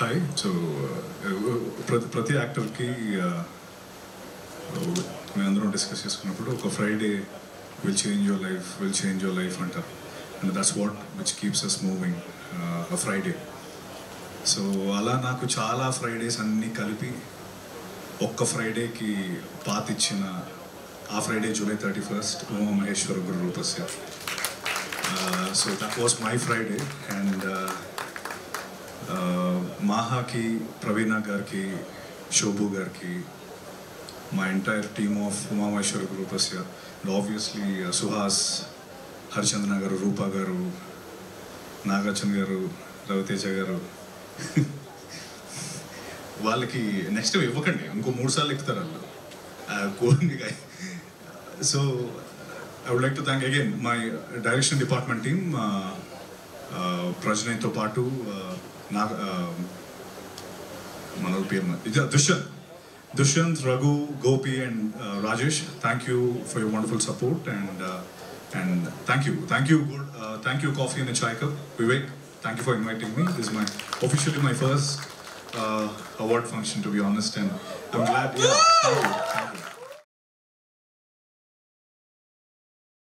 Hi so ప్రతి ప్రతి యాక్టర్కి మేమందరం డిస్కస్ చేసుకున్నప్పుడు ఒక Friday will change your life will change your life అంటారు and that's what which keeps us moving a Friday so అలా నాకు చాలా ఫ్రైడేస్ అన్నీ కలిపి ఒక్క ఫ్రైడేకి పాత ఇచ్చిన ఆ Friday July thirty first Uma Maheshwara గురు రూపస్య so that was my Friday and మాహాకి ప్రవీణ గారికి శోభు గారికి మా ఎంటైర్ టీమ్ ఆఫ్ ఉమామేశ్వర గ్రూపస్య అండ్ ఆబ్వియస్లీ సుహాస్ హరిచంద్ర గారు రూపా గారు నాగార్జున గారు రవితేజ గారు వాళ్ళకి నెక్స్ట్ ఇవ్వకండి ఇంకో మూడు సార్లు ఎక్కుతారు వాళ్ళు కోరిక so I would like to thank again my direction department team ప్రజనయ్తో పాటు నా మన పేరు ఇది Dushyant Dushyant Raghu Gopi and Rajesh thank you for your wonderful support and and thank you thank you good thank you coffee in chai cup Vivek thank you for inviting me this my officially my first uh, award function to be honest and I'm glad yeah thank you, thank you.